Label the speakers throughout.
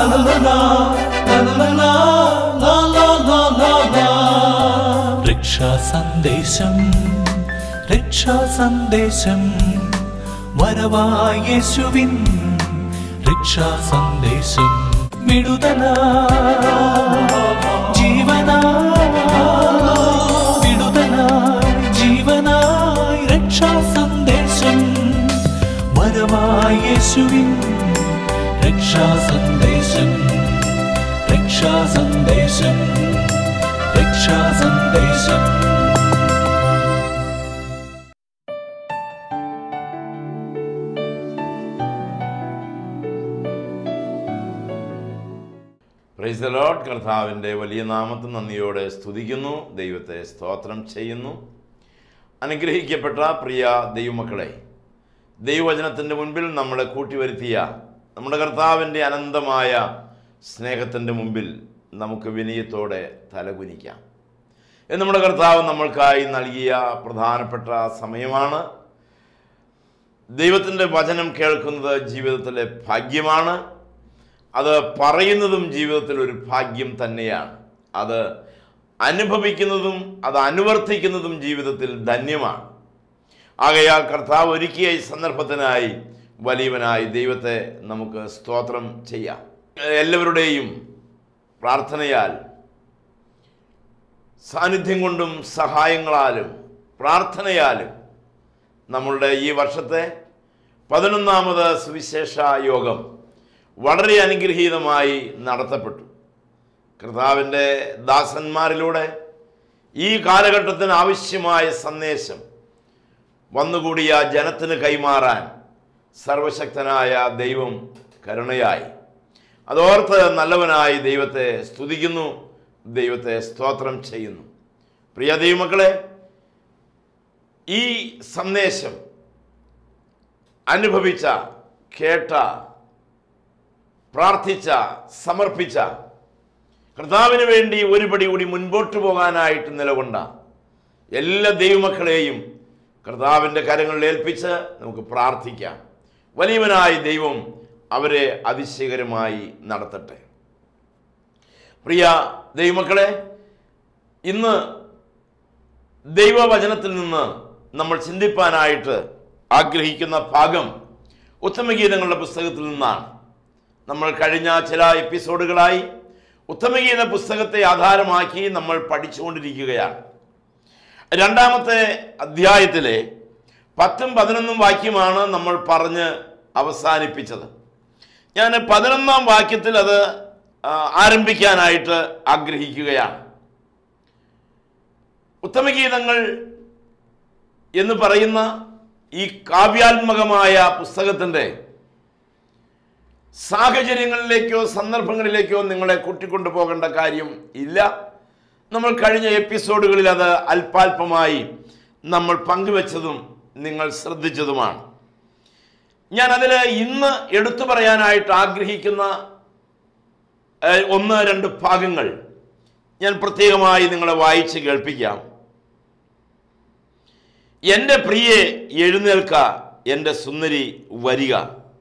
Speaker 1: രക്ഷാ സന്ദേശം രക്ഷാ സന്ദേശം വരവായ യേശുവിൻ രക്ഷാ സന്ദേശം വിടുതല ജീവനാ വിടുതലായി ജീവനായി രക്ഷാ സന്ദേശം വരവായ യേശുവിൻ രക്ഷാ സന്ദേശം രക്ഷാ സന്ദേശം രക്ഷാ സന്ദേശം
Speaker 2: പ്രൈസ് ദ ലോർഡ് കർത്താവിൻ്റെ വലിയ നാമത്തിൽ നന്ദിയോടെ സ്തുതിക്കുന്നു ദൈവത്തെ സ്തോത്രം ചെയ്യുന്നു അനുഗ്രഹിക്കപ്പെട്ട പ്രിയ ദൈവമക്കളെ ദൈവവചനത്തിൻ്റെ മുൻപിൽ നമ്മളെ കൂട്ടിവരുത്തിയ നമ്മുടെ കർത്താവിൻ്റെ അനന്തമായ സ്നേഹത്തിൻ്റെ മുമ്പിൽ നമുക്ക് വിനയത്തോടെ തലകുനിക്കാം ഇത് നമ്മുടെ കർത്താവ് നമ്മൾക്കായി നൽകിയ പ്രധാനപ്പെട്ട സമയമാണ് ദൈവത്തിൻ്റെ വചനം കേൾക്കുന്നത് ജീവിതത്തിലെ ഭാഗ്യമാണ് അത് പറയുന്നതും ജീവിതത്തിൽ ഒരു ഭാഗ്യം തന്നെയാണ് അത് അനുഭവിക്കുന്നതും അത് അനുവർത്തിക്കുന്നതും ജീവിതത്തിൽ ധന്യമാണ് ആകയാൽ കർത്താവ് ഒരുക്കിയ ഈ സന്ദർഭത്തിനായി വലിയവനായി ദൈവത്തെ നമുക്ക് സ്തോത്രം ചെയ്യാം എല്ലാവരുടെയും പ്രാർത്ഥനയാൽ സാന്നിധ്യം കൊണ്ടും സഹായങ്ങളാലും പ്രാർത്ഥനയാലും നമ്മളുടെ ഈ വർഷത്തെ പതിനൊന്നാമത് സുവിശേഷ യോഗം വളരെ അനുഗ്രഹീതമായി നടത്തപ്പെട്ടു കർത്താവിൻ്റെ ദാസന്മാരിലൂടെ ഈ കാലഘട്ടത്തിന് ആവശ്യമായ സന്ദേശം വന്നുകൂടിയ ജനത്തിന് കൈമാറാൻ സർവശക്തനായ ദൈവം കരുണയായി അതോർത്ത് നല്ലവനായി ദൈവത്തെ സ്തുതിക്കുന്നു ദൈവത്തെ സ്തോത്രം ചെയ്യുന്നു പ്രിയ ദൈവമക്കളെ ഈ സന്ദേശം അനുഭവിച്ച കേട്ട പ്രാർത്ഥിച്ച സമർപ്പിച്ച കർത്താവിന് വേണ്ടി ഒരുപടി കൂടി മുൻപോട്ട് പോകാനായിട്ട് നിലകൊണ്ട എല്ലാ ദൈവമക്കളെയും കർത്താവിൻ്റെ കരങ്ങളിൽ ഏൽപ്പിച്ച് നമുക്ക് പ്രാർത്ഥിക്കാം വലിയവനായ ദൈവം അവരെ അതിശയകരമായി നടത്തട്ടെ പ്രിയ ദൈവമക്കളെ ഇന്ന് ദൈവവചനത്തിൽ നിന്ന് നമ്മൾ ചിന്തിപ്പാനായിട്ട് ആഗ്രഹിക്കുന്ന ഭാഗം ഉത്തമഗീതങ്ങളുടെ പുസ്തകത്തിൽ നിന്നാണ് നമ്മൾ കഴിഞ്ഞ ചില എപ്പിസോഡുകളായി ഉത്തമഗീത പുസ്തകത്തെ ആധാരമാക്കി നമ്മൾ പഠിച്ചുകൊണ്ടിരിക്കുകയാണ് രണ്ടാമത്തെ അധ്യായത്തിലെ പത്തും പതിനൊന്നും വാക്യമാണ് നമ്മൾ പറഞ്ഞ് അവസാനിപ്പിച്ചത് ഞാൻ പതിനൊന്നാം വാക്യത്തിൽ അത് ആ, ആരംഭിക്കാനായിട്ട് ആഗ്രഹിക്കുകയാണ് ഉത്തമഗീതങ്ങൾ എന്ന് പറയുന്ന ഈ കാവ്യാത്മകമായ പുസ്തകത്തിൻ്റെ സാഹചര്യങ്ങളിലേക്കോ സന്ദർഭങ്ങളിലേക്കോ നിങ്ങളെ കൂട്ടിക്കൊണ്ടു പോകേണ്ട കാര്യം ഇല്ല നമ്മൾ കഴിഞ്ഞ എപ്പിസോഡുകളിൽ അത് അല്പാൽപമായി നമ്മൾ പങ്കുവച്ചതും നിങ്ങൾ ശ്രദ്ധിച്ചതുമാണ് ഞാൻ അതിൽ ഇന്ന് എടുത്തു പറയാനായിട്ട് ആഗ്രഹിക്കുന്ന ഏഹ്, ഒന്ന് രണ്ട് ഭാഗങ്ങൾ ഞാൻ പ്രത്യേകമായി നിങ്ങളെ വായിച്ച് കേൾപ്പിക്കാം എൻ്റെ പ്രിയെ എഴുന്നേൽക്ക എൻ്റെ സുന്ദരി വരിക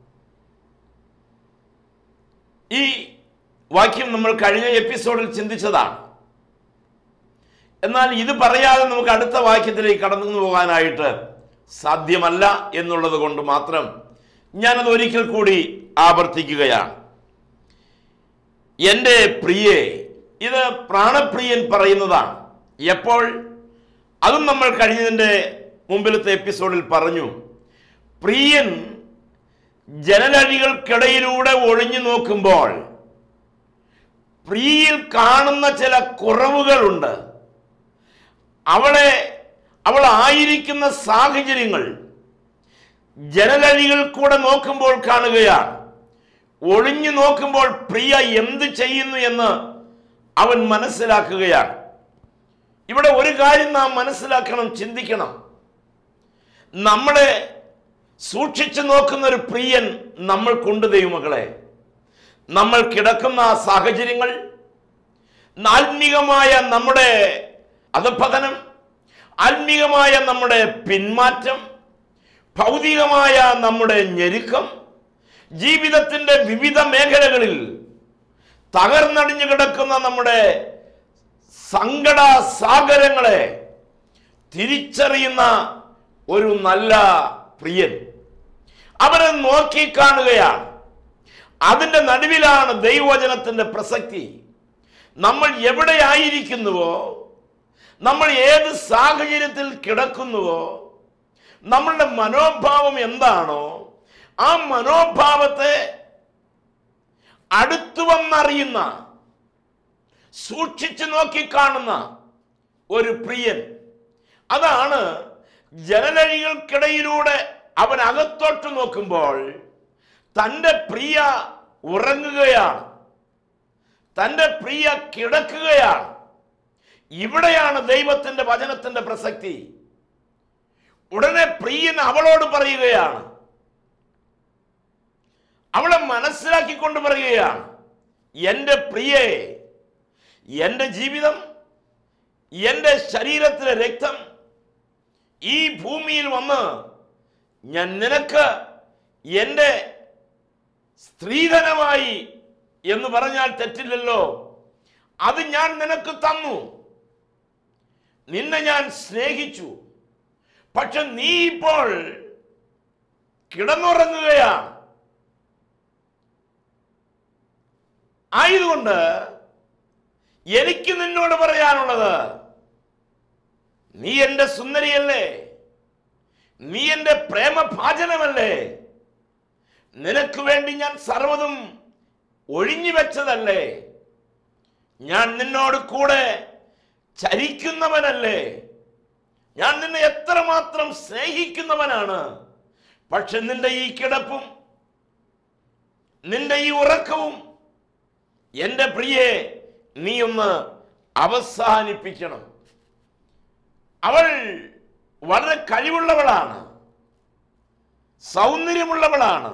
Speaker 2: ഈ വാക്യം നമ്മൾ കഴിഞ്ഞ എപ്പിസോഡിൽ ചിന്തിച്ചതാണ് എന്നാൽ ഇത് പറയാതെ നമുക്ക് അടുത്ത വാക്യത്തിലേക്ക് കടന്നു പോകാനായിട്ട് സാധ്യമല്ല എന്നുള്ളത് കൊണ്ട് മാത്രം ഞാനത് ഒരിക്കൽ കൂടി ആവർത്തിക്കുകയാണ് എൻ്റെ പ്രിയെ ഇത് പ്രാണപ്രിയൻ പറയുന്നതാണ് എപ്പോൾ അതും നമ്മൾ കഴിഞ്ഞതിൻ്റെ മുമ്പിലത്തെ എപ്പിസോഡിൽ പറഞ്ഞു പ്രിയൻ ജനലഴികൾക്കിടയിലൂടെ ഒഴിഞ്ഞു നോക്കുമ്പോൾ പ്രിയിൽ കാണുന്ന ചില കുറവുകളുണ്ട് അവളെ അവൾ ആയിരിക്കുന്ന സാഹചര്യങ്ങൾ ജനലഴികൾ കൂടെ നോക്കുമ്പോൾ കാണുകയാണ് ഒളിഞ്ഞു നോക്കുമ്പോൾ പ്രിയ എന്ത് ചെയ്യുന്നു എന്ന് അവൻ മനസ്സിലാക്കുകയാണ് ഇവിടെ ഒരു കാര്യം നാം മനസ്സിലാക്കണം ചിന്തിക്കണം നമ്മളെ സൂക്ഷിച്ചു നോക്കുന്ന ഒരു പ്രിയൻ നമ്മൾക്കുണ്ട് ദൈവമക്കളെ നമ്മൾ കിടക്കുന്ന ആ സാഹചര്യങ്ങൾ ആത്മീകമായ നമ്മുടെ അധപതനം ആത്മീകമായ നമ്മുടെ പിന്മാറ്റം ഭൗതികമായ നമ്മുടെ ഞെരുക്കം ജീവിതത്തിൻ്റെ വിവിധ മേഖലകളിൽ തകർന്നടിഞ്ഞു കിടക്കുന്ന നമ്മുടെ സങ്കട സാഗരങ്ങളെ തിരിച്ചറിയുന്ന ഒരു നല്ല പ്രിയൻ അവനെ നോക്കിക്കാണുകയാണ് അതിൻ്റെ നടുവിലാണ് ദൈവവചനത്തിൻ്റെ പ്രസക്തി നമ്മൾ എവിടെയായിരിക്കുന്നുവോ നമ്മൾ ഏത് സാഹചര്യത്തിൽ കിടക്കുന്നുവോ നമ്മളുടെ മനോഭാവം എന്താണോ ആ മനോഭാവത്തെ അടുത്തു വന്നറിയുന്ന സൂക്ഷിച്ചു നോക്കിക്കാണുന്ന ഒരു പ്രിയൻ അതാണ് ജനലഴികൾക്കിടയിലൂടെ അവൻ അകത്തോട്ട് നോക്കുമ്പോൾ തൻ്റെ പ്രിയ ഉറങ്ങുകയാണ് തൻ്റെ പ്രിയ കിടക്കുകയാണ് ഇവിടെയാണ് ദൈവത്തിൻ്റെ വചനത്തിൻ്റെ പ്രസക്തി ഉടനെ പ്രിയൻ അവളോട് പറയുകയാണ് അവളെ മനസ്സിലാക്കിക്കൊണ്ട് പറയുകയാണ് എൻ്റെ പ്രിയേ എൻ്റെ ജീവിതം എൻ്റെ ശരീരത്തിലെ രക്തം ഈ ഭൂമിയിൽ വന്ന് ഞാൻ നിനക്ക് എൻ്റെ സ്ത്രീധനമായി എന്ന് പറഞ്ഞാൽ തെറ്റില്ലല്ലോ അത് ഞാൻ നിനക്ക് തന്നു നിന്നെ ഞാൻ സ്നേഹിച്ചു പക്ഷെ നീ ഇപ്പോൾ കിടന്നുറങ്ങുകയാണ് ആയതുകൊണ്ട് എനിക്ക് നിന്നോട് പറയാനുള്ളത് നീ എൻ്റെ സുന്ദരിയല്ലേ നീ എൻ്റെ പ്രേമഭാജനമല്ലേ നിനക്ക് വേണ്ടി ഞാൻ സർവ്വതും ഒഴിഞ്ഞു വെച്ചതല്ലേ ഞാൻ നിന്നോട് കൂടെ ചരിക്കുന്നവനല്ലേ ഞാൻ നിന്നെ എത്രമാത്രം സ്നേഹിക്കുന്നവനാണ് പക്ഷെ നിന്റെ ഈ കിടപ്പും നിന്റെ ഈ ഉറക്കവും എൻ്റെ പ്രിയെ നീ ഒന്ന് അവസാനിപ്പിക്കണം അവൾ വളരെ കഴിവുള്ളവളാണ് സൗന്ദര്യമുള്ളവളാണ്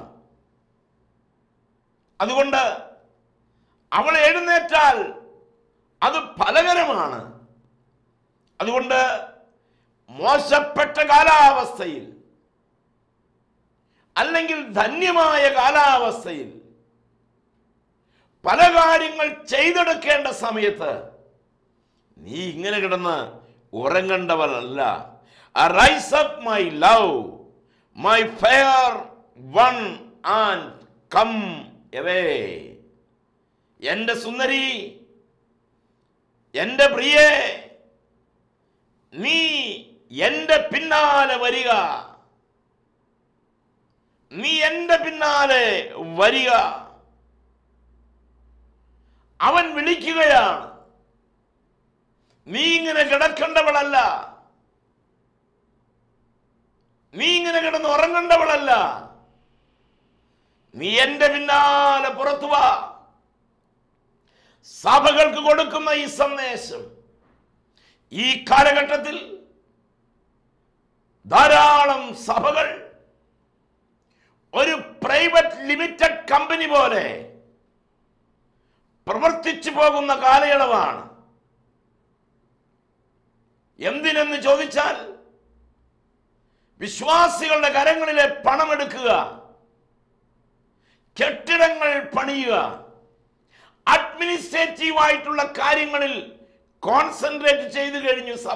Speaker 2: അതുകൊണ്ട് അവൾ എഴുന്നേറ്റാൽ അത് ഫലകരമാണ് അതുകൊണ്ട് മോശപ്പെട്ട കാലാവസ്ഥയിൽ അല്ലെങ്കിൽ ധന്യമായ കാലാവസ്ഥയിൽ പല കാര്യങ്ങൾ ചെയ്തെടുക്കേണ്ട സമയത്ത് നീ ഇങ്ങനെ കിടന്ന് ഉറങ്ങേണ്ടവരല്ല rise up my love my fair one and come away എൻ്റെ സുന്ദരി എൻ്റെ പ്രിയേ നീ എൻ്റെ പിന്നാലെ വരിക നീ എൻ്റെ പിന്നാലെ വരിക അവൻ വിളിക്കുകയാണ് നീ ഇങ്ങനെ കിടക്കേണ്ടവളല്ല നീ ഇങ്ങനെ കിടന്ന് ഉറങ്ങേണ്ടവളല്ല നീ എന്റെ പിന്നാലെ പുറത്തു വാ സഭകൾക്ക് കൊടുക്കുന്ന ഈ സന്ദേശം ഈ കാലഘട്ടത്തിൽ ധാരാളം സഭകൾ ഒരു പ്രൈവറ്റ് ലിമിറ്റഡ് കമ്പനി പോലെ പ്രവർത്തിച്ചു പോകുന്ന കാലയളവാണ് എന്തിനെന്ന് ചോദിച്ചാൽ വിശ്വാസികളുടെ കരങ്ങളിലെ പണമെടുക്കുക കെട്ടിടങ്ങൾ പണിയുക അഡ്മിനിസ്ട്രേറ്റീവ് ആയിട്ടുള്ള കാര്യങ്ങളിൽ കോൺസെൻട്രേറ്റ് ചെയ്തു കഴിഞ്ഞു സഭ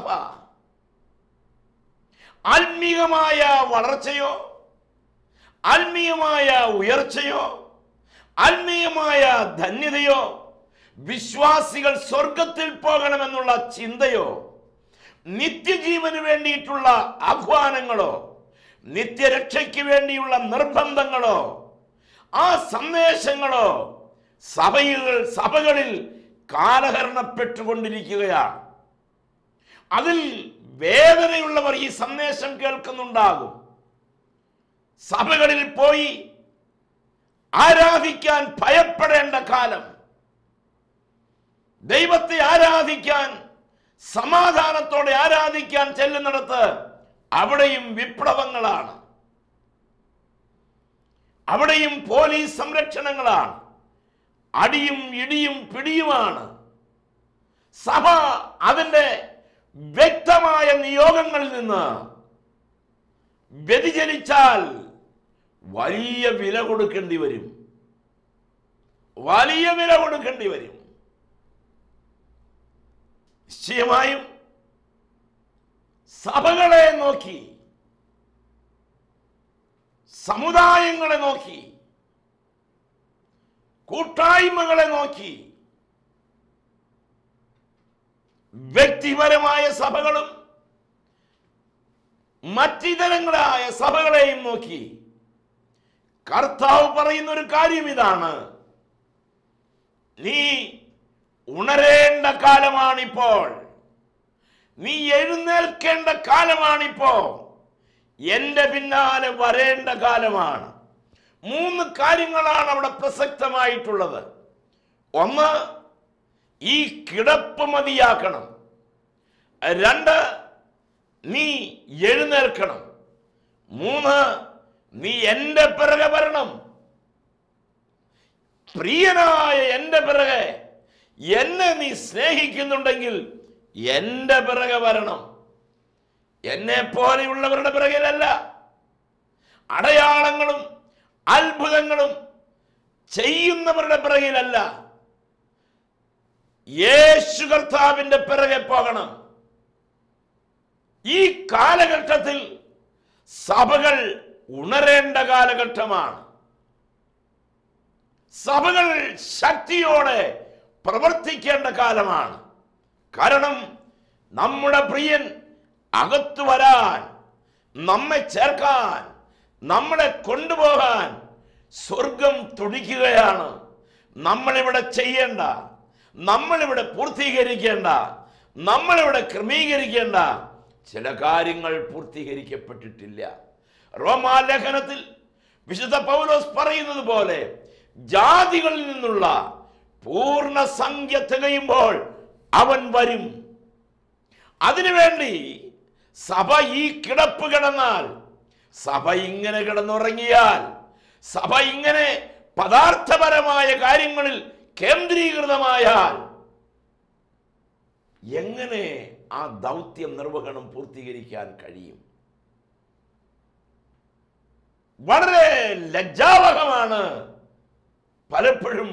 Speaker 2: ആത്മീയമായ വളർച്ചയോ ആത്മീയമായ ഉയർച്ചയോ ആത്മീയമായ ധന്യതയോ വിശ്വാസികൾ സ്വർഗത്തിൽ പോകണമെന്നുള്ള ചിന്തയോ നിത്യജീവന് വേണ്ടിയിട്ടുള്ള ആഹ്വാനങ്ങളോ നിത്യരക്ഷയ്ക്ക് വേണ്ടിയുള്ള നിർബന്ധങ്ങളോ ആ സന്ദേശങ്ങളോ സഭകൾ സഭകളിൽ കാലഹരണപ്പെട്ടുകൊണ്ടിരിക്കുകയാണ് അതിൽ വേദനയുള്ളവർ ഈ സന്ദേശം കേൾക്കുന്നുണ്ടാകും സഭകളിൽ പോയി ആരാധിക്കാൻ ഭയപ്പെടേണ്ട കാലം ദൈവത്തെ ആരാധിക്കാൻ സമാധാനത്തോടെ ആരാധിക്കാൻ ചെല്ലുന്നിടത്ത് അവിടെയും വിപ്ലവങ്ങളാണ് അവിടെയും പോലീസ് സംരക്ഷണങ്ങളാണ് അടിയും ഇടിയും പിടിയുമാണ് സഭ അതിൻ്റെ വ്യക്തമായ നിയോഗങ്ങളിൽ നിന്ന് വ്യതിചലിച്ചാൽ വലിയ വില കൊടുക്കേണ്ടി വരും വലിയ വില കൊടുക്കേണ്ടി വരും നിശ്ചയമായും സഭകളെ നോക്കി സമുദായങ്ങളെ നോക്കി കൂട്ടായ്മകളെ നോക്കി വ്യക്തിപരമായ സഭകളും മറ്റിതരങ്ങളായ സഭകളെയും നോക്കി കർത്താവ് പറയുന്ന ഒരു കാര്യം ഇതാണ് നീ ഉണരേണ്ട കാലമാണിപ്പോൾ നീ എഴുന്നേൽക്കേണ്ട കാലമാണിപ്പോ എന്റെ പിന്നാലെ വരേണ്ട കാലമാണ് മൂന്ന് കാര്യങ്ങളാണ് അവിടെ പ്രസക്തമായിട്ടുള്ളത് ഒന്ന് ഈ കിടപ്പ് മതിയാക്കണം രണ്ട് നീ എഴുന്നേൽക്കണം മൂന്ന് നീ എൻ്റെ പിറകെ വരണം പ്രിയനായ എൻ്റെ പിറകെ എന്നെ നീ സ്നേഹിക്കുന്നുണ്ടെങ്കിൽ എൻ്റെ പിറകെ വരണം എന്നെ പോലെയുള്ളവരുടെ പിറകിലല്ല അടയാളങ്ങളും അത്ഭുതങ്ങളും ചെയ്യുന്നവരുടെ പിറകിലല്ല യേശു കർത്താവിന്റെ പിറകെ പോകണം ഈ കാലഘട്ടത്തിൽ സഭകൾ ഉണരേണ്ട കാലഘട്ടമാണ് സഭകൾ ശക്തിയോടെ പ്രവർത്തിക്കേണ്ട കാലമാണ് കാരണം നമ്മുടെ പ്രിയൻ അകത്തു വരാൻ നമ്മെ ചേർക്കാൻ നമ്മളെ കൊണ്ടുപോകാൻ സ്വർഗം തുടിക്കുകയാണ് നമ്മളിവിടെ ചെയ്യേണ്ട നമ്മളിവിടെ പൂർത്തീകരിക്കേണ്ട നമ്മളിവിടെ ക്രമീകരിക്കേണ്ട ചില കാര്യങ്ങൾ പൂർത്തീകരിക്കപ്പെട്ടിട്ടില്ല റോമാലേഖനത്തിൽ വിശുദ്ധ പൗലോസ് പറയുന്നത് പോലെ ജാതികളിൽ നിന്നുള്ള പൂർണ്ണ സംഖ്യ തികയുമ്പോൾ അവൻ വരും അതിനുവേണ്ടി സഭ ഈ കിടപ്പ് കിടന്നാൽ സഭ ഇങ്ങനെ കിടന്നുറങ്ങിയാൽ സഭ ഇങ്ങനെ പദാർത്ഥപരമായ കാര്യങ്ങളിൽ കേന്ദ്രീകൃതമായാൽ എങ്ങനെ ആ ദൗത്യം നിർവഹണം പൂർത്തീകരിക്കാൻ കഴിയും വളരെ ലജ്ജാവഹമാണ് പലപ്പോഴും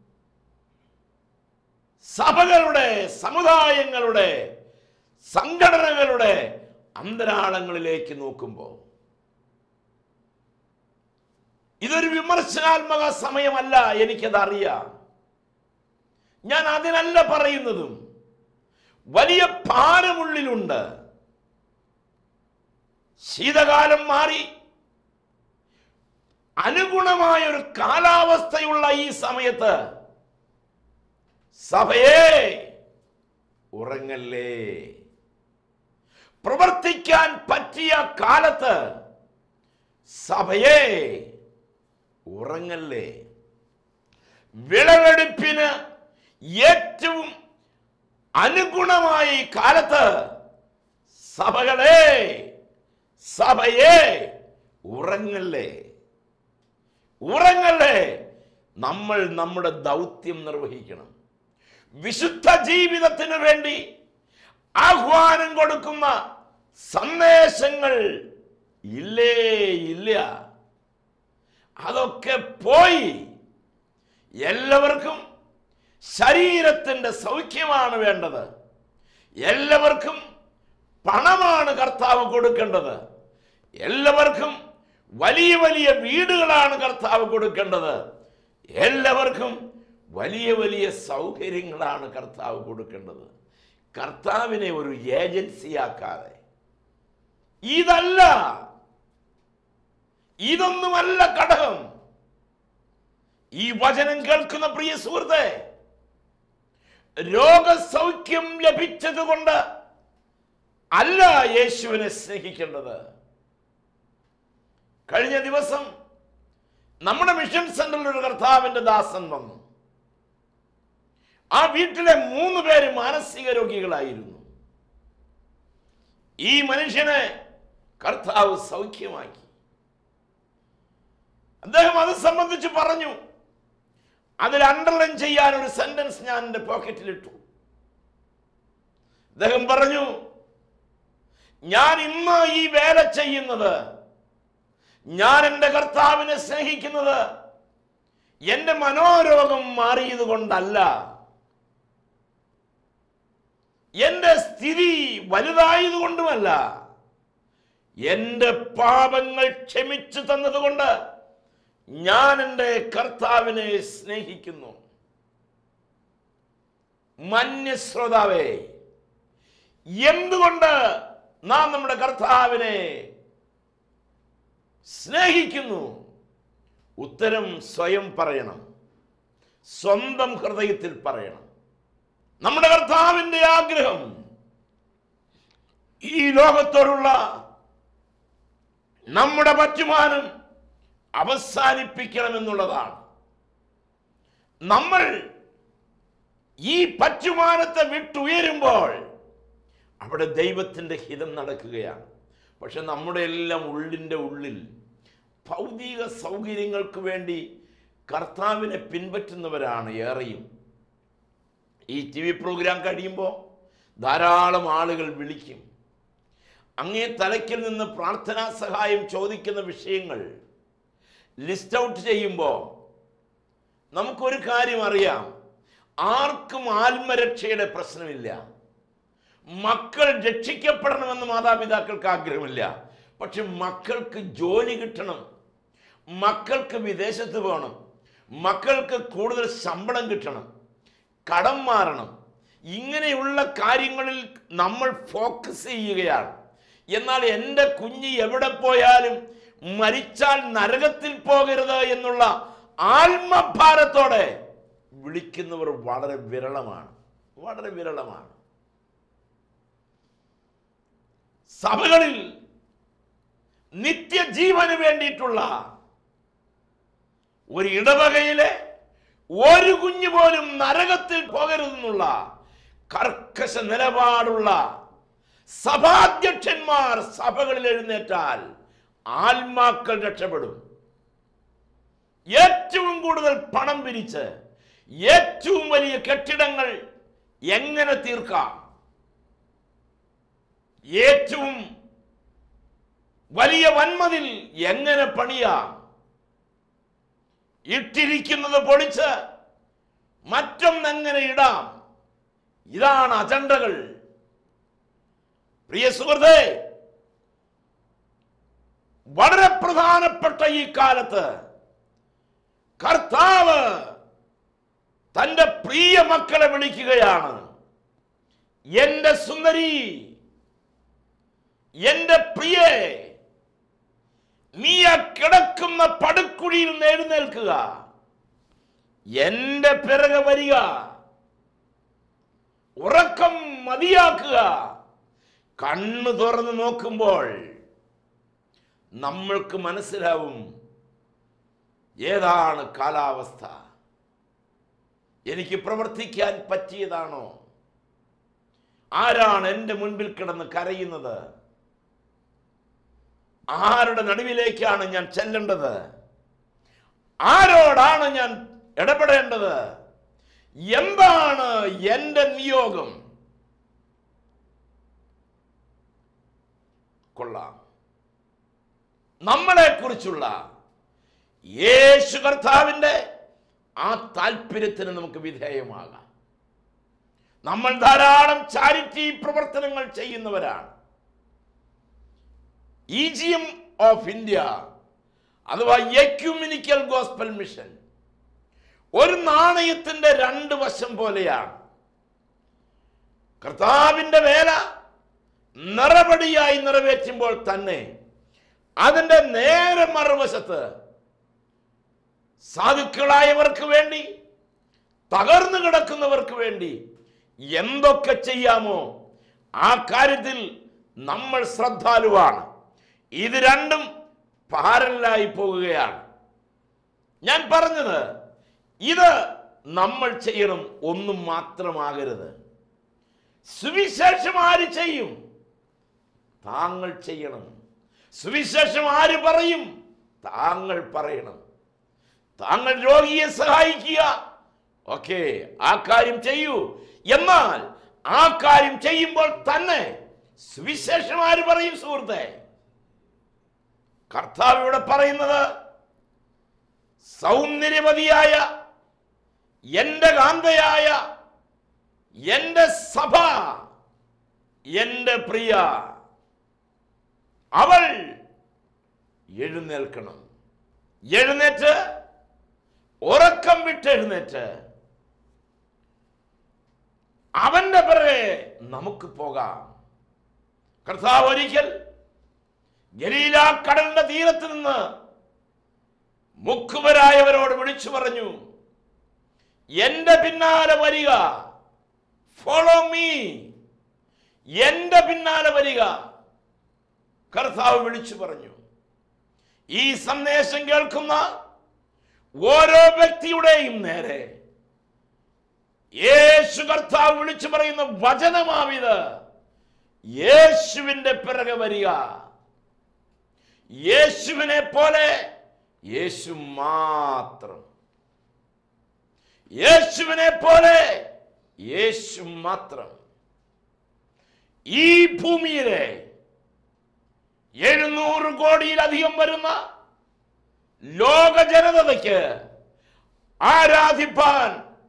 Speaker 2: സഭകളുടെ സമുദായങ്ങളുടെ സംഘടനകളുടെ അന്തരാളങ്ങളിലേക്ക് നോക്കുമ്പോൾ ഇതൊരു വിമർശനാത്മക സമയമല്ല എനിക്കത് അറിയാം ഞാൻ അതിനല്ല പറയുന്നതും വലിയ ഭാരമുള്ളിലുണ്ട് ശീതകാലം മാറി അനുഗുണമായ ഒരു കാലാവസ്ഥയുള്ള ഈ സമയത്ത് സഭയെ ഉറങ്ങല്ലേ പ്രവർത്തിക്കാൻ പറ്റിയ കാലത്ത് സഭയെ ഉറങ്ങല്ലേ വിളവെടുപ്പിന് ഏറ്റവും അനുഗുണമായ ഈ കാലത്ത് സഭകളെ സഭയെ ഉറങ്ങല്ലേ ഉറങ്ങല്ലേ നമ്മൾ നമ്മുടെ ദൗത്യം നിർവഹിക്കണം വിശുദ്ധ ജീവിതത്തിന് വേണ്ടി ആഹ്വാനം കൊടുക്കുന്ന സന്ദേശങ്ങൾ ഇല്ലേ ഇല്ല അതൊക്കെ പോയി എല്ലാവർക്കും ശരീരത്തിൻ്റെ സൗഖ്യമാണ് വേണ്ടത് എല്ലാവർക്കും പണമാണ് കർത്താവ് കൊടുക്കേണ്ടത് എല്ലാവർക്കും വലിയ വലിയ വീടുകളാണ് കർത്താവ് കൊടുക്കേണ്ടത് എല്ലാവർക്കും വലിയ വലിയ സൗകര്യങ്ങളാണ് കർത്താവ് കൊടുക്കേണ്ടത് കർത്താവിനെ ഒരു ഏജൻസിയാക്കാതെ ഇതല്ല ഇതൊന്നുമല്ല ഘടകം ഈ വചനം കേൾക്കുന്ന പ്രിയ സുഹൃത്തെ രോഗസൗഖ്യം ലഭിച്ചത് കൊണ്ട് അല്ല യേശുവിനെ സ്നേഹിക്കേണ്ടത് കഴിഞ്ഞ ദിവസം നമ്മുടെ മിഷൻ സെന്ററിൽ ഒരു കർത്താവിന്റെ ദാസൻ വന്നു ആ വീട്ടിലെ മൂന്ന് പേര് മാനസിക രോഗികളായിരുന്നു ഈ മനുഷ്യനെ കർത്താവ് സൗഖ്യമാക്കി അദ്ദേഹം അത് സംബന്ധിച്ച് പറഞ്ഞു അതിൽ അണ്ടർലൈൻ ചെയ്യാൻ ഒരു സെന്റൻസ് ഞാൻ എൻ്റെ പോക്കറ്റിലിട്ടു അദ്ദേഹം പറഞ്ഞു ഞാൻ ഇന്ന് ഈ വേല ചെയ്യുന്നത് ഞാൻ എൻ്റെ കർത്താവിനെ സ്നേഹിക്കുന്നത് എന്റെ മനോരോഗം മാറിയത് കൊണ്ടല്ല എന്റെ സ്ഥിതി വലുതായത് കൊണ്ടുമല്ല എന്റെ പാപങ്ങൾ ക്ഷമിച്ചു തന്നതുകൊണ്ട് ഞാൻ എൻ്റെ കർത്താവിനെ സ്നേഹിക്കുന്നു മന്യശ്രോതാവേ എന്തുകൊണ്ട് നാം നമ്മുടെ കർത്താവിനെ സ്നേഹിക്കുന്നു ഉത്തരം സ്വയം പറയണം സ്വന്തം ഹൃദയത്തിൽ പറയണം നമ്മുടെ കർത്താവിൻ്റെ ആഗ്രഹം ഈ ലോകത്തോടുള്ള നമ്മുടെ പറ്റുമാനം അവസാനിപ്പിക്കണമെന്നുള്ളതാണ് നമ്മൾ ഈ പറ്റുമാനത്തെ വിട്ടുയരുമ്പോൾ അവിടെ ദൈവത്തിൻ്റെ ഹിതം നടക്കുകയാണ് പക്ഷെ നമ്മുടെ എല്ലാം ഉള്ളിൻ്റെ ഉള്ളിൽ ഭൗതിക സൗകര്യങ്ങൾക്ക് വേണ്ടി കർത്താവിനെ പിൻപറ്റുന്നവരാണ് ഏറെയും ഈ ടി വി പ്രോഗ്രാം കഴിയുമ്പോൾ ധാരാളം ആളുകൾ വിളിക്കും അങ്ങേ തലയ്ക്കിൽ നിന്ന് പ്രാർത്ഥനാ സഹായം ചോദിക്കുന്ന വിഷയങ്ങൾ ലിസ്റ്റ് ഔട്ട് ചെയ്യുമ്പോൾ നമുക്കൊരു കാര്യം അറിയാം ആർക്കും ആത്മരക്ഷയുടെ പ്രശ്നമില്ല മക്കൾ രക്ഷിക്കപ്പെടണമെന്ന് മാതാപിതാക്കൾക്ക് ആഗ്രഹമില്ല പക്ഷെ മക്കൾക്ക് ജോലി കിട്ടണം മക്കൾക്ക് വിദേശത്ത് പോകണം മക്കൾക്ക് കൂടുതൽ ശമ്പളം കിട്ടണം കടം മാറണം ഇങ്ങനെയുള്ള കാര്യങ്ങളിൽ നമ്മൾ ഫോക്കസ് ചെയ്യുകയാണ് എന്നാൽ എൻ്റെ കുഞ്ഞ് എവിടെ പോയാലും മരിച്ചാൽ നരകത്തിൽ പോകരുത് എന്നുള്ള ആത്മഭാരത്തോടെ വിളിക്കുന്നവർ വളരെ വിരളമാണ് വളരെ വിരളമാണ് സഭകളിൽ നിത്യജീവന് വേണ്ടിയിട്ടുള്ള ഒരു ഇടവകയിലെ ഒരു കുഞ്ഞു പോലും നരകത്തിൽ പോകരുതെന്നുള്ള കർക്കശ നിലപാടുള്ള സഭാധ്യക്ഷന്മാർ സഭകളിൽ എഴുന്നേറ്റാൽ ആത്മാക്കൾ രക്ഷപ്പെടും ഏറ്റവും കൂടുതൽ പണം പിരിച്ച് ഏറ്റവും വലിയ കെട്ടിടങ്ങൾ എങ്ങനെ തീർക്കാം ഏറ്റവും വലിയ വന്മതിൽ എങ്ങനെ പണിയാം ഇട്ടിരിക്കുന്നത് പൊളിച്ച് മറ്റൊന്നെങ്ങനെ ഇടാം ഇതാണ് അജണ്ടകൾ പ്രിയ സുഹൃത്തെ വളരെ പ്രധാനപ്പെട്ട ഈ കാലത്ത് കർത്താവ് തന്റെ പ്രിയ മക്കളെ വിളിക്കുകയാണ് എന്റെ സുന്ദരി എന്റെ പ്രിയേ നീ ആ കിടക്കുന്ന പടുക്കുഴിയിൽ നിന്ന് എഴുന്നേൽക്കുക എന്റെ പിറകെ വരിക ഉറക്കം മതിയാക്കുക കണ്ണു തുറന്ന് നോക്കുമ്പോൾ നമ്മൾക്ക് മനസ്സിലാവും ഏതാണ് കാലാവസ്ഥ എനിക്ക് പ്രവർത്തിക്കാൻ പറ്റിയതാണോ ആരാണ് എൻ്റെ മുൻപിൽ കിടന്ന് കരയുന്നത് ആരുടെ നടുവിലേക്കാണ് ഞാൻ ചെല്ലേണ്ടത് ആരോടാണ് ഞാൻ ഇടപെടേണ്ടത് എന്താണ് എൻ്റെ നിയോഗം കൊള്ളാം നമ്മളെ കുറിച്ചുള്ള യേശു കർത്താവിൻ്റെ ആ താല്പര്യത്തിന് നമുക്ക് വിധേയമാകാം നമ്മൾ ധാരാളം ചാരിറ്റി പ്രവർത്തനങ്ങൾ ചെയ്യുന്നവരാണ് ഈജിയം ഓഫ് ഇന്ത്യ അഥവാ എക്യുമിനിക്കൽ ഗോസ്പൽ മിഷൻ ഒരു നാണയത്തിന്റെ രണ്ട് വശം പോലെയാണ് കർത്താവിന്റെ വേല നിറപടിയായി നിറവേറ്റുമ്പോൾ തന്നെ അതിന്റെ നേരെ മറുവശത്ത് സാധുക്കളായവർക്ക് വേണ്ടി തകർന്നു കിടക്കുന്നവർക്ക് വേണ്ടി എന്തൊക്കെ ചെയ്യാമോ ആ കാര്യത്തിൽ നമ്മൾ ശ്രദ്ധാലുവാണ് ഇത് രണ്ടും പാരലായി പോകുകയാണ് ഞാൻ പറഞ്ഞത് ഇത് നമ്മൾ ചെയ്യണം ഒന്നും മാത്രമാകരുത് സുവിശേഷം ആര് ചെയ്യും താങ്കൾ ചെയ്യണം സുവിശേഷം ആര് പറയും താങ്കൾ പറയണം താങ്കൾ രോഗിയെ സഹായിക്കുക ഓക്കെ ആ കാര്യം ചെയ്യൂ എന്നാൽ ആ കാര്യം ചെയ്യുമ്പോൾ തന്നെ സുവിശേഷം ആര് പറയും സുഹൃത്തെ കർത്താവ് ഇവിടെ പറയുന്നത് സൗന്ദര്യവതിയായ എൻ്റെ കാന്തയായ എൻ്റെ സഭ എൻ്റെ പ്രിയ അവൾ എഴുന്നേൽക്കണം എഴുന്നേറ്റ് ഉറക്കം വിട്ട് എഴുന്നേറ്റ് അവന്റെ പിറകെ നമുക്ക് പോകാം കർത്താവ് ഒരിക്കൽ ഗലീല കടലിന്റെ തീരത്ത് നിന്ന് മുക്കുവരായവരോട് വിളിച്ചു പറഞ്ഞു എന്റെ പിന്നാലെ വരിക ഫോളോ മീ എന്റെ പിന്നാലെ വരിക കർത്താവ് വിളിച്ചു പറഞ്ഞു ഈ സന്ദേശം കേൾക്കുന്ന ഓരോ വ്യക്തിയുടെയും നേരെ യേശു കർത്താവ് വിളിച്ചു പറയുന്ന വചനമാവിത് യേശുവിന്റെ പിറകെ വരിക യേശുവിനെ പോലെ യേശു മാത്രം യേശുവിനെ പോലെ യേശു മാത്രം ഈ ഭൂമിയിലെ എഴുന്നൂറ് കോടിയിലധികം വരുന്ന ലോക ജനതയ്ക്ക് ആരാധിപ്പാൻ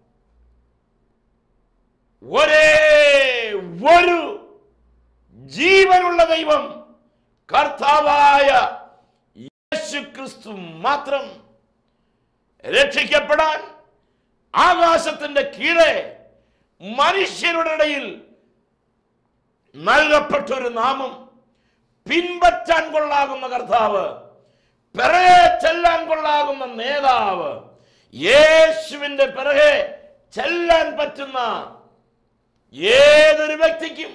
Speaker 2: ഒരേ ഒരു ജീവനുള്ള ദൈവം കർത്താവായ യേശു ക്രിസ്തു മാത്രം രക്ഷിക്കപ്പെടാൻ ആകാശത്തിന്റെ കീഴെ മനുഷ്യരുടെ ഇടയിൽ നൽകപ്പെട്ട ഒരു നാമം പിൻപറ്റാൻ കൊള്ളാകുന്ന കർത്താവ് പിറകെ ചെല്ലാൻ കൊള്ളാകുന്ന നേതാവ് യേശുവിന്റെ പിറകെ ചെല്ലാൻ പറ്റുന്ന ഏതൊരു വ്യക്തിക്കും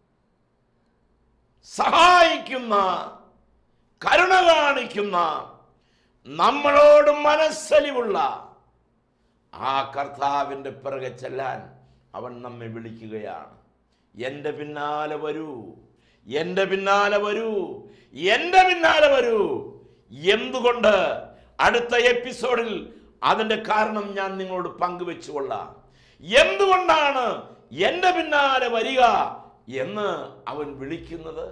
Speaker 2: സഹായിക്കുന്ന കരുണ കാണിക്കുന്ന നമ്മളോട് മനസ്സലിവുള്ള ആ കർത്താവിൻ്റെ പിറകെ ചെല്ലാൻ അവൻ നമ്മെ വിളിക്കുകയാണ് എൻ്റെ പിന്നാലെ വരൂ എൻ്റെ പിന്നാലെ വരൂ എൻ്റെ പിന്നാലെ വരൂ എന്തുകൊണ്ട് അടുത്ത എപ്പിസോഡിൽ അതിൻ്റെ കാരണം ഞാൻ നിങ്ങളോട് പങ്കുവെച്ചുകൊള്ളാം എന്തുകൊണ്ടാണ് എൻ്റെ പിന്നാലെ വരിക എന്ന് അവൻ വിളിക്കുന്നത്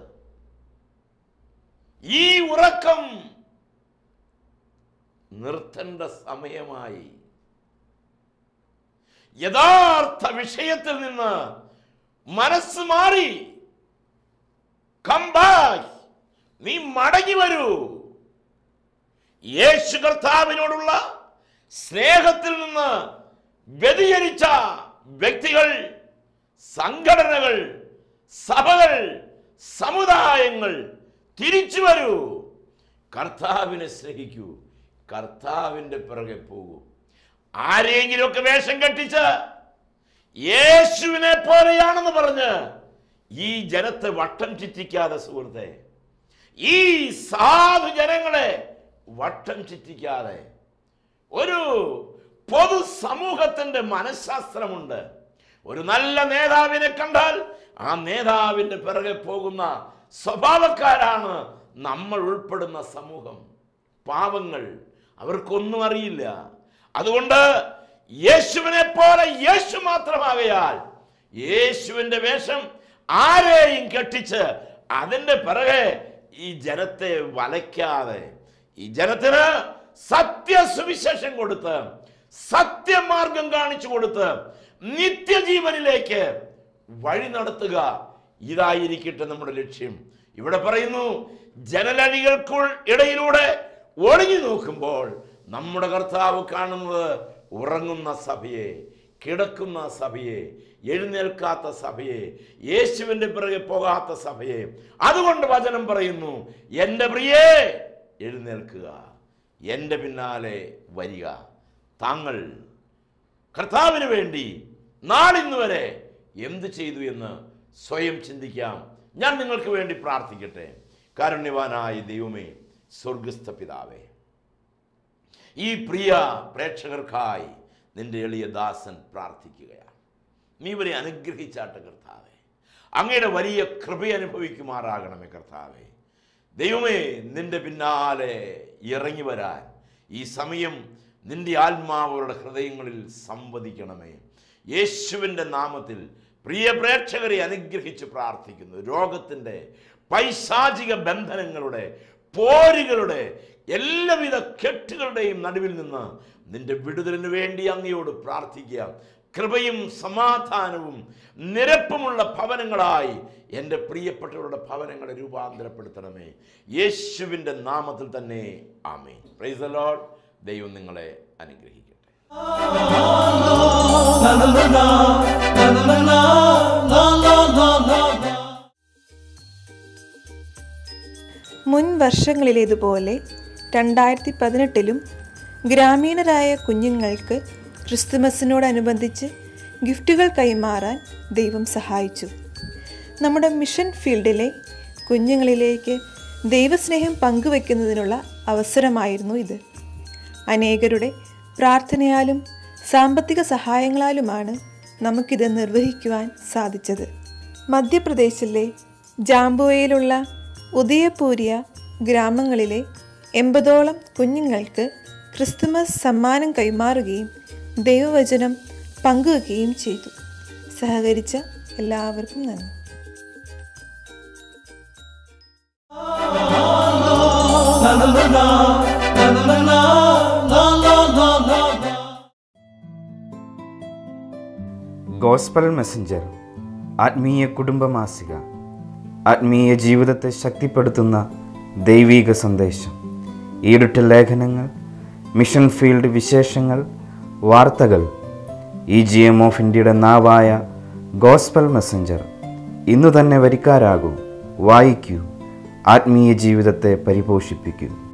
Speaker 2: ഈ ഉറക്കം നിർത്തേണ്ട സമയമായി യഥാർത്ഥ വിഷയത്തിൽ നിന്ന് മനസ്സ് മാറി കമ്പായ് നീ മടങ്ങി വരൂ യേശു കർത്താവിനോടുള്ള സ്നേഹത്തിൽ നിന്ന് വ്യതിചരിച്ച വ്യക്തികൾ സംഘടനകൾ സഭകൾ സമുദായങ്ങൾ തിരിച്ചു വരൂ കർത്താവിനെ സ്നേഹിക്കൂ കർത്താവിൻ്റെ പിറകെ പോകൂ ആരെങ്കിലുമൊക്കെ വേഷം കെട്ടിച്ച് യേശുവിനെ പോലെയാണെന്ന് പറഞ്ഞ് ഈ ജനത്തെ വട്ടം ചുറ്റിക്കാതെ സുഹൃത്തെ ഈ സാധു ജനങ്ങളെ വട്ടം ചുറ്റിക്കാതെ ഒരു പൊതു സമൂഹത്തിന്റെ മനഃശാസ്ത്രമുണ്ട് ഒരു നല്ല നേതാവിനെ കണ്ടാൽ ആ നേതാവിന്റെ പിറകെ പോകുന്ന സ്വഭാവക്കാരാണ് നമ്മൾ ഉൾപ്പെടുന്ന സമൂഹം പാവങ്ങൾ അവർക്കൊന്നും അറിയില്ല അതുകൊണ്ട് യേശുവിനെ പോലെ യേശു മാത്രമാകയാൽ യേശുവിന്റെ വേഷം ആരെയും കെട്ടിച്ച് അതിന്റെ പിറകെ ഈ ജനത്തെ വലയ്ക്കാതെ ഈ ജനത്തിന് സത്യസുവിശേഷം കൊടുത്ത് സത്യമാർഗം കാണിച്ചു കൊടുത്ത് നിത്യജീവനിലേക്ക് വഴി നടത്തുക ഇതായിരിക്കട്ടെ നമ്മുടെ ലക്ഷ്യം ഇവിടെ പറയുന്നു ജനലഴികൾക്കുൾ ഇടയിലൂടെ ഒളിഞ്ഞു നോക്കുമ്പോൾ നമ്മുടെ കർത്താവ് കാണുന്നത് ഉറങ്ങുന്ന സഭയെ കിടക്കുന്ന സഭയെ എഴുന്നേൽക്കാത്ത സഭയെ യേശുവിന്റെ പിറകെ പോകാത്ത സഭയെ അതുകൊണ്ട് വചനം പറയുന്നു എൻ്റെ പ്രിയേ എഴുന്നേൽക്കുക എൻ്റെ പിന്നാലെ വരിക താങ്കൾ കർത്താവിന് വേണ്ടി നാളിന്ന് വരെ എന്ത് ചെയ്തു എന്ന് സ്വയം ചിന്തിക്കാം ഞാൻ നിങ്ങൾക്ക് വേണ്ടി പ്രാർത്ഥിക്കട്ടെ കാരുണ്യവാനായ ദൈവമേ സ്വർഗസ്ഥ പിതാവേ ഈ പ്രിയ പ്രേക്ഷകർക്കായി നിന്റെ എളിയ ദാസൻ പ്രാർത്ഥിക്കുകയാണ് നീ ഇവരെ അനുഗ്രഹിച്ചാട്ടെ കർത്താവേ അങ്ങയുടെ വലിയ കൃപ അനുഭവിക്കുമാറാകണമേ കർത്താവേ ദൈവമേ നിന്റെ പിന്നാലെ ഇറങ്ങി വരാൻ ഈ സമയം നിന്റെ ആത്മാവരുടെ ഹൃദയങ്ങളിൽ സംവദിക്കണമേ യേശുവിൻ്റെ നാമത്തിൽ പ്രിയ പ്രേക്ഷകരെ അനുഗ്രഹിച്ച് പ്രാർത്ഥിക്കുന്നു രോഗത്തിൻ്റെ പൈശാചിക ബന്ധനങ്ങളുടെ പോരുകളുടെ എല്ലാവിധ കെട്ടുകളുടെയും നടുവിൽ നിന്ന് നിന്റെ വിടുതലിന് വേണ്ടി അങ്ങയോട് പ്രാർത്ഥിക്കുക കൃപയും സമാധാനവും നിരപ്പുമുള്ള ഭവനങ്ങളായി എൻ്റെ പ്രിയപ്പെട്ടവരുടെ ഭവനങ്ങളെ രൂപാന്തരപ്പെടുത്തണമേ യേശുവിൻ്റെ നാമത്തിൽ തന്നെ ആമേ പ്രൈസ് ദ ലോർഡ് ദൈവം നിങ്ങളെ അനുഗ്രഹിക്കട്ടെ
Speaker 1: La la la la, la la la la, la la la la la.
Speaker 3: മുൻ വർഷങ്ങളിലേതുപോലെ രണ്ടായിരത്തി പതിനെട്ടിലും ഗ്രാമീണരായ കുഞ്ഞുങ്ങൾക്ക് ക്രിസ്തുമസിനോടനുബന്ധിച്ച് ഗിഫ്റ്റുകൾ കൈമാറാൻ ദൈവം സഹായിച്ചു നമ്മുടെ മിഷൻ ഫീൽഡിലെ കുഞ്ഞുങ്ങളിലേക്ക് ദൈവസ്നേഹം പങ്കുവെക്കുന്നതിനുള്ള അവസരമായിരുന്നു ഇത് അനേകരുടെ പ്രാർത്ഥനയാലും സാമ്പത്തിക സഹായങ്ങളാലുമാണ് നമുക്കിത് നിർവഹിക്കുവാൻ സാധിച്ചത് മധ്യപ്രദേശിലെ ജാംബുവയിലുള്ള ഉദയപൂരിയ ഗ്രാമങ്ങളിലെ എൺപതോളം കുഞ്ഞുങ്ങൾക്ക് ക്രിസ്തുമസ് സമ്മാനം കൈമാറുകയും ദൈവവചനം പങ്കുവെക്കുകയും ചെയ്തു സഹകരിച്ച എല്ലാവർക്കും നന്ദി
Speaker 1: La la la la, la la la la, la la la la la.
Speaker 4: Gospel messenger ആത്മീയ കുടുംബമാസിക ആത്മീയ ജീവിതത്തെ ശക്തിപ്പെടുത്തുന്ന ദൈവീക സന്ദേശം ഈടുറ്റ ലേഖനങ്ങൾ മിഷൻ ഫീൽഡ് വിശേഷങ്ങൾ വാർത്തകൾ ഇ ജി എം ഓഫ് ഇന്ത്യയുടെ നാവായ ഗോസ്പൽ മെസ്സഞ്ചർ ഇന്നു തന്നെ വരിക്കാരാകൂ വായിക്കൂ ആത്മീയ ജീവിതത്തെ പരിപോഷിപ്പിക്കൂ